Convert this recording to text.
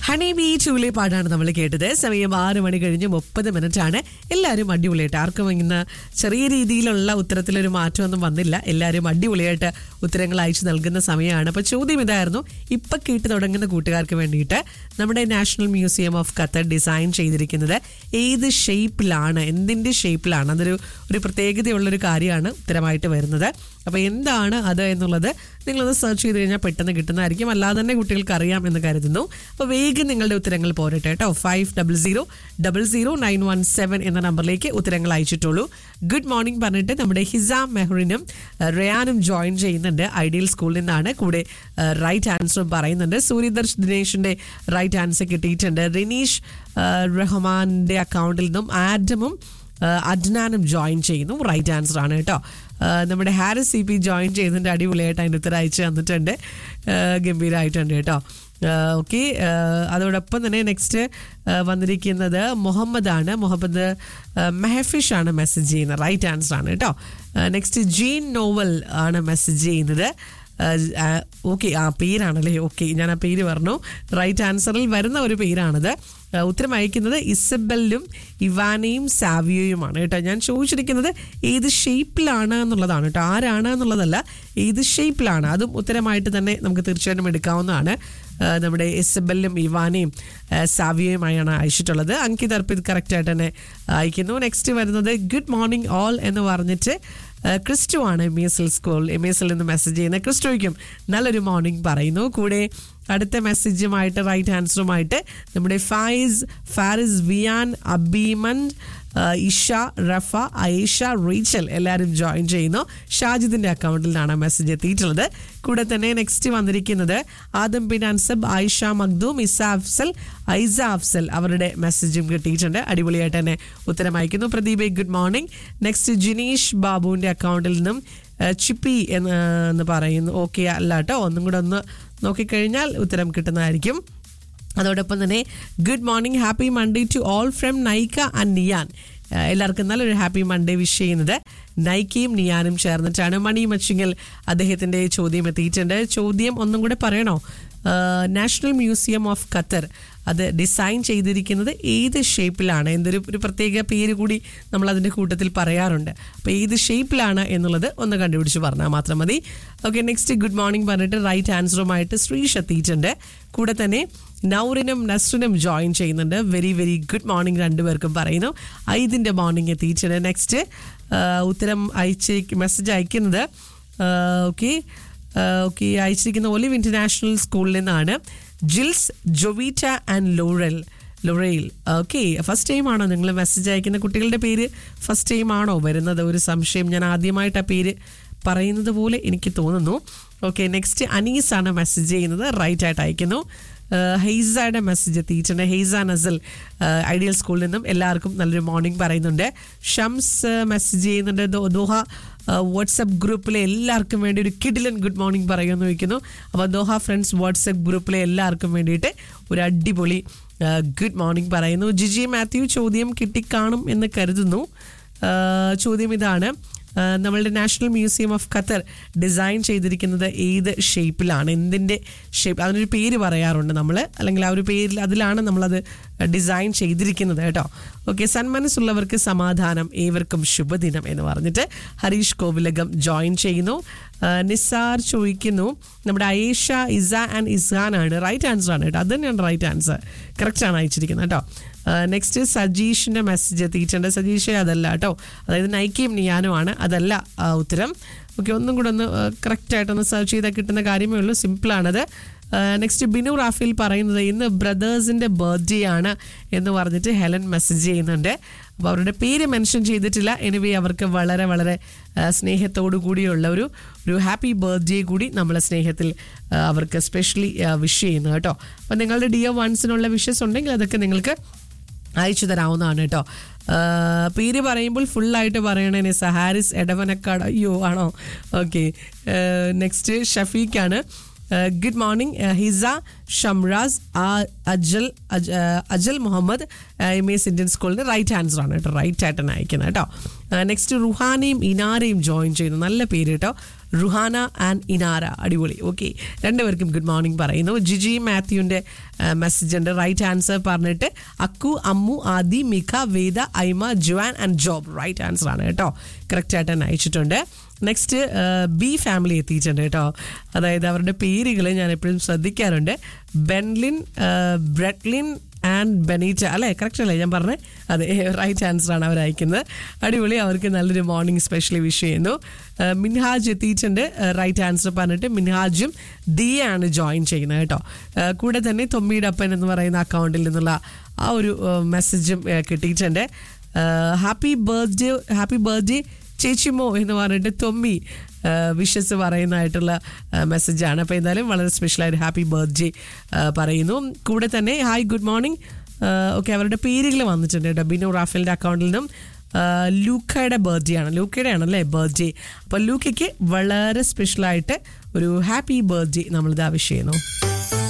honey B ചൂലി പാട്ടാണ് നമ്മൾ കേട്ടത് സമയം ആറ് മണി കഴിഞ്ഞ് മുപ്പത് മിനിറ്റ് ആണ് എല്ലാവരും അടിപൊളിയായിട്ട് ആർക്കും ഇന്ന് ചെറിയ രീതിയിലുള്ള ഉത്തരത്തിലൊരു മാറ്റമൊന്നും വന്നില്ല എല്ലാവരും അടിപൊളിയായിട്ട് ഉത്തരങ്ങൾ അയച്ചു നൽകുന്ന സമയമാണ് അപ്പോൾ ചോദ്യം ഇതായിരുന്നു ഇപ്പം കേട്ട് തുടങ്ങുന്ന കൂട്ടുകാർക്ക് വേണ്ടിയിട്ട് നമ്മുടെ national museum of Qatar design ചെയ്തിരിക്കുന്നത് ഏത് ഷേപ്പിലാണ് എന്തിൻ്റെ ഷേപ്പിലാണ് അതൊരു ഒരു പ്രത്യേകതയുള്ളൊരു കാര്യമാണ് ഉത്തരമായിട്ട് വരുന്നത് അപ്പോൾ എന്താണ് അത് എന്നുള്ളത് നിങ്ങളത് സെർച്ച് ചെയ്ത് കഴിഞ്ഞാൽ പെട്ടെന്ന് കിട്ടുന്നതായിരിക്കും അല്ലാതെ തന്നെ കുട്ടികൾക്ക് അറിയാം എന്ന് കരുതുന്നു അപ്പോൾ വേഗം നിങ്ങളുടെ ഉത്തരങ്ങൾ പോരട്ടെ കേട്ടോ five double zero double zero nine one seven എന്ന നമ്പറിലേക്ക് ഉത്തരങ്ങൾ അയച്ചിട്ടുള്ളൂ ഗുഡ് മോർണിംഗ് പറഞ്ഞിട്ട് നമ്മുടെ ഹിസാം മെഹറിനും അഹ്, റയാനും ജോയിൻ ചെയ്യുന്നുണ്ട് ഐഡിയൽ സ്കൂളിൽ നിന്നാണ് കൂടെ റൈറ്റ് ആൻസറും പറയുന്നുണ്ട് സൂര്യദർശ് ദിനേഷിന്റെ റൈറ്റ് ആൻസർ കിട്ടിയിട്ടുണ്ട് റിനീഷ് അഹ്, റഹ്മാന്റെ അക്കൗണ്ടിൽ നിന്നും ആഡമും ആഹ് അദ്നാനും ജോയിൻ ചെയ്യുന്നു റൈറ്റ് ആൻസർ ആണ് കേട്ടോ ആഹ് നമ്മുടെ ഹാരിസ് സി പി ജോയിൻ ചെയ്യുന്നതിൻ്റെ അടിപൊളിയായിട്ട് അതിൻ്റെ ഉത്തരം അയച്ചു തന്നിട്ടുണ്ട് ആഹ് ഗംഭീരമായിട്ടുണ്ട് കേട്ടോ ഓക്കെ അതോടൊപ്പം തന്നെ നെക്സ്റ്റ് വന്നിരിക്കുന്നത് മുഹമ്മദ് ആണ് മുഹമ്മദ് മെഹഫിഷ് ആണ് മെസ്സേജ് ചെയ്യുന്നത് റൈറ്റ് ആൻസർ ആണ് കേട്ടോ നെക്സ്റ്റ് ജീൻ നോവൽ ആണ് മെസ്സേജ് ചെയ്യുന്നത് ഓക്കെ ആ പേരാണല്ലേ ഓക്കെ ഞാൻ ആ പേര് പറഞ്ഞു റൈറ്റ് ആൻസറിൽ വരുന്ന ഒരു പേരാണത് ആ, ഉത്തരം അയക്കുന്നത് ഇസബെല്ലും ഇവാനയും സാവിയോയുമാണ് കേട്ടോ ഞാൻ ചോദിച്ചിരിക്കുന്നത് ഏത് ഷേപ്പിലാണ് എന്നുള്ളതാണ് കേട്ടോ ആരാണ് എന്നുള്ളതല്ല ഏത് ഷേപ്പിലാണ് അതും ഉത്തരമായിട്ട് തന്നെ നമുക്ക് തീർച്ചയായിട്ടും എടുക്കാവുന്നതാണ് ആ, നമ്മുടെ ഇസബെല്ലും ഇവാനയും ആ, സാവിയോയുമായാണ് അയച്ചിട്ടുള്ളത് അങ്കിത് അർപ്പിത് കറക്റ്റായിട്ട് തന്നെ അയക്കുന്നു നെക്സ്റ്റ് വരുന്നത് ഗുഡ് മോർണിംഗ് ഓൾ എന്ന് പറഞ്ഞിട്ട് ഏഹ് ക്രിസ്റ്റു ആണ് M S L school M S L നിന്ന് മെസ്സേജ് ചെയ്യുന്ന ക്രിസ്റ്റോയ്ക്കും നല്ലൊരു മോർണിംഗ് പറയുന്നു കൂടെ അടുത്ത മെസ്സേജുമായിട്ട് റൈറ്റ് ആൻസറുമായിട്ട് നമ്മുടെ ഫായിസ് ഫാരിസ് വിയാൻ അബീമൻ ഏഹ് ഇഷ റഫ ഐഷ റീച്ചൽ എല്ലാവരും ജോയിൻ ചെയ്യുന്നു ഷാജിദിന്റെ അക്കൗണ്ടിൽ നിന്നാണ് മെസ്സേജ് എത്തിയിട്ടുള്ളത് കൂടെ തന്നെ നെക്സ്റ്റ് വന്നിരിക്കുന്നത് ആദം ബിൻ അൻസബ് ആയിഷ മഖ്ദൂം ഇസ അഫ്സൽ ഐസ അഫ്സൽ അവരുടെ മെസ്സേജും കിട്ടിയിട്ടുണ്ട് അടിപൊളിയായിട്ട് തന്നെ ഉത്തരം അയക്കുന്നു Pradeep good morning next Jineesh ബാബുവിന്റെ അക്കൗണ്ടിൽ നിന്നും ഏഹ്, ചിപ്പി എന്ന് എന്ന് പറയുന്നു ഓക്കെ അല്ല കേട്ടോ ഒന്നും കൂടെ ഒന്ന് നോക്കിക്കഴിഞ്ഞാൽ ഉത്തരം കിട്ടുന്നതായിരിക്കും അതോടൊപ്പം തന്നെ good morning happy Monday to all from Naika and Niyan ഏഹ് എല്ലാവർക്കും നല്ലൊരു ഹാപ്പി മൺഡേ വിഷ് ചെയ്യുന്നത് നൈക്കയും നിയാനും ചേർന്നിട്ടാണ് മണി മച്ചിങ്ങൽ അദ്ദേഹത്തിന്റെ ചോദ്യം എത്തിയിട്ടുണ്ട് ചോദ്യം ഒന്നും കൂടെ പറയണോ ഏഹ് നാഷണൽ മ്യൂസിയം ഓഫ് ഖത്തർ അത് ഡിസൈൻ ചെയ്തിരിക്കുന്നത് ഏത് ഷേപ്പിലാണ് എന്തൊരു ഒരു പ്രത്യേക പേര് കൂടി നമ്മൾ അതിൻ്റെ കൂട്ടത്തിൽ പറയാറുണ്ട് അപ്പോൾ ഏത് ഷേപ്പിലാണ് എന്നുള്ളത് ഒന്ന് കണ്ടുപിടിച്ച് പറഞ്ഞാൽ മാത്രം മതി ഓക്കെ നെക്സ്റ്റ് ഗുഡ് മോർണിംഗ് പറഞ്ഞിട്ട് റൈറ്റ് ആൻസറുമായിട്ട് ശ്രീഷ് എത്തിയിട്ടുണ്ട് കൂടെ തന്നെ നൗറിനും നസ്റിനും ജോയിൻ ചെയ്യുന്നുണ്ട് വെരി വെരി ഗുഡ് മോർണിംഗ് രണ്ടുപേർക്കും പറയുന്നു ഐദിൻ്റെ മോർണിംഗ് എത്തിയിട്ടുണ്ട് നെക്സ്റ്റ് ഉത്തരം അയച്ച് മെസ്സേജ് അയക്കുന്നത് ഓക്കെ ഓക്കെ അയച്ചിരിക്കുന്ന ഒലിവ് ഇന്റർനാഷണൽ സ്കൂളിൽ നിന്നാണ് ജിൽസ് ജൊവീറ്റ ആൻഡ് ലോറൽ ലൊറയിൽ ഓക്കെ ഫസ്റ്റ് ടൈം ആണോ നിങ്ങൾ മെസ്സേജ് അയക്കുന്ന കുട്ടികളുടെ പേര് ഫസ്റ്റ് ടൈം ആണോ വരുന്നത് ഒരു സംശയം ഞാൻ ആദ്യമായിട്ട് ആ പേര് പറയുന്നത് പോലെ എനിക്ക് തോന്നുന്നു ഓക്കെ നെക്സ്റ്റ് അനീസ് ആണ് മെസ്സേജ് ചെയ്യുന്നത് റൈറ്റ് ആയിട്ട് അയക്കുന്നു ഏഹ് ഹെയ്സയുടെ മെസ്സേജ് എത്തിയിട്ടുണ്ട് ഹെയ്സ നസൽ ഏഹ് ഐഡിയൽ സ്കൂളിൽ നിന്നും എല്ലാവർക്കും നല്ലൊരു മോർണിംഗ് പറയുന്നുണ്ട് ഷംസ് മെസ്സേജ് ചെയ്യുന്നുണ്ട് ദോ- ദോഹ വാട്സപ്പ് ഗ്രൂപ്പിലെ എല്ലാവർക്കും വേണ്ടി ഒരു കിഡിലൻ ഗുഡ് മോർണിംഗ് പറയുമെന്ന് വയ്ക്കുന്നു അപ്പോൾ ദോഹ ഫ്രണ്ട്സ് വാട്സപ്പ് ഗ്രൂപ്പിലെ എല്ലാവർക്കും വേണ്ടിയിട്ട് ഒരു അടിപൊളി ഗുഡ് മോർണിംഗ് പറയുന്നു ജിജി മാത്യു ചോദ്യം കിട്ടിക്കാണും എന്ന് കരുതുന്നു ഏഹ് ചോദ്യം ഇതാണ് ആഹ് നമ്മളുടെ national museum of Qatar design ചെയ്തിരിക്കുന്നത് ഏത് ഷേപ്പിലാണ് എന്തിൻ്റെ ഷേപ്പ് അതിനൊരു പേര് പറയാറുണ്ട് നമ്മൾ അല്ലെങ്കിൽ ആ ഒരു പേരിൽ അതിലാണ് നമ്മളത് ഡിസൈൻ ചെയ്തിരിക്കുന്നത് കേട്ടോ ഓക്കെ സന്മനസ്സുള്ളവർക്ക് സമാധാനം ഏവർക്കും ശുഭദിനം എന്ന് പറഞ്ഞിട്ട് ഹരീഷ് കോവിലകം ജോയിൻ ചെയ്യുന്നു ആഹ് നിസാർ ചോദിക്കുന്നു നമ്മുടെ അയേഷ ഇസ ആൻഡ് ഇസാൻ ആണ് റൈറ്റ് ആൻസർ ആണ് കേട്ടോ അത് തന്നെയാണ് റൈറ്റ് ആൻസർ കറക്റ്റ് ആണ് അയച്ചിരിക്കുന്നത് കേട്ടോ നെക്സ്റ്റ് സജീഷിന്റെ മെസ്സേജ് എത്തിയിട്ടുണ്ട് സജീഷ് അതല്ല കേട്ടോ അതായത് നൈക്കയും നിയാനുമാണ് അതല്ല ആ, ഉത്തരം ഓക്കെ ഒന്നും കൂടെ ഒന്ന് കറക്റ്റായിട്ടൊന്ന് സെർച്ച് ചെയ്താൽ കിട്ടുന്ന കാര്യമേ ഉള്ളൂ സിമ്പിളാണത് നെക്സ്റ്റ് ബിനു റാഫിൽ പറയുന്നത് ഇന്ന് ബ്രദേഴ്സിന്റെ ബർത്ത്ഡേ ആണ് എന്ന് പറഞ്ഞിട്ട് ഹെലൻ മെസ്സേജ് ചെയ്യുന്നുണ്ട് അപ്പോൾ അവരുടെ പേര് മെൻഷൻ ചെയ്തിട്ടില്ല എനിവേ അവർക്ക് വളരെ വളരെ ആ, സ്നേഹത്തോടു കൂടിയുള്ള ഒരു ഒരു ഹാപ്പി ബർത്ത്ഡേ കൂടി നമ്മളെ സ്നേഹത്തിൽ ആ, അവർക്ക് സ്പെഷ്യലി വിഷ് ചെയ്യുന്നു കേട്ടോ അപ്പം നിങ്ങളുടെ ഡിയർ വൺസിനുള്ള വിഷസ് ഉണ്ടെങ്കിൽ അതൊക്കെ നിങ്ങൾക്ക് അയച്ചു തരാവുന്നതാണ് കേട്ടോ ആ, പേര് പറയുമ്പോൾ ഫുള്ളായിട്ട് പറയണേ നിസ ഹാരിസ് എടവനക്കാട് അയ്യോ ആണോ ഓക്കെ നെക്സ്റ്റ് ഷഫീഖാണ് ഗുഡ് മോർണിംഗ് ഹിസ ഷംറാസ് ആ- അജൽ അജ- ആ, Ajal Muhammad M S Indian സ്കൂളിന് റൈറ്റ് ആൻസർ ആണ് കേട്ടോ റൈറ്റ് ആയിട്ട് തന്നെ അയക്കുന്നത് കേട്ടോ നെക്സ്റ്റ് റുഹാനയും ഇനാരയും ജോയിൻ ചെയ്യുന്നു നല്ല പേര് കേട്ടോ റുഹാന ആൻഡ് ഇനാര അടിപൊളി ഓക്കെ രണ്ടുപേർക്കും ഗുഡ് മോർണിംഗ് പറയുന്നു ജിജി മാത്യുവിൻ്റെ മെസ്സേജ് ഉണ്ട് റൈറ്റ് ആൻസർ പറഞ്ഞിട്ട് Akku Ammu Aadi Mikha Veda Aima Juan and Job right answer ആണ് കേട്ടോ കറക്റ്റ് ആയിട്ട് തന്നെ അയച്ചിട്ടുണ്ട് നെക്സ്റ്റ് ബി ഫാമിലി എത്തിയിട്ടുണ്ട് കേട്ടോ അതായത് അവരുടെ പേരുകൾ ഞാൻ എപ്പോഴും ശ്രദ്ധിക്കാറുണ്ട് ബെൻലിൻ ബ്രെഡ്ലിൻ ആൻഡ് ബെനീറ്റ അല്ലേ കറക്റ്റ് അല്ലേ ഞാൻ പറഞ്ഞത് അതെ റൈറ്റ് ആൻസർ ആണ് അവർ അയക്കുന്നത് അടിപൊളി അവർക്ക് നല്ലൊരു മോർണിംഗ് സ്പെഷ്യലി വിഷ് ചെയ്യുന്നു ആ, മിൻഹാജ് എത്തിയിട്ടുണ്ട് റൈറ്റ് ആൻസർ പറഞ്ഞിട്ട് മിൻഹാജും ദിയാണ് ജോയിൻ ചെയ്യുന്നത് കേട്ടോ ആ, കൂടെ തന്നെ തൊമ്മിയുടെ അപ്പൻ എന്ന് പറയുന്ന അക്കൗണ്ടിൽ നിന്നുള്ള ആ ഒരു മെസ്സേജും കിട്ടിയിട്ടുണ്ട് ഹാപ്പി ബർത്ത്ഡേ ഹാപ്പി ബർത്ത്ഡേ ചേച്ചിമോ എന്ന് പറഞ്ഞിട്ട് തൊമ്മി വിഷസ് പറയുന്നതായിട്ടുള്ള മെസ്സേജാണ് അപ്പോൾ എന്തായാലും വളരെ സ്പെഷ്യലായിട്ട് ഹാപ്പി ബർത്ത്ഡേ പറയുന്നു കൂടെ തന്നെ ഹായ് ഗുഡ് മോർണിംഗ് ഓക്കെ അവരുടെ പേരുകൾ വന്നിട്ടുണ്ട് കേട്ടോ ബിനു റാഫേലിൻ്റെ അക്കൗണ്ടിൽ നിന്നും ആ, ലൂക്കയുടെ ബർത്ത്ഡേ ആണ് ലൂക്കയുടെ ആണല്ലേ ബർത്ത്ഡേ അപ്പോൾ ലൂക്കയ്ക്ക് വളരെ സ്പെഷ്യലായിട്ട് ഒരു ഹാപ്പി ബർത്ത്ഡേ നമ്മളിത് ആവശ്യം ചെയ്യുന്നു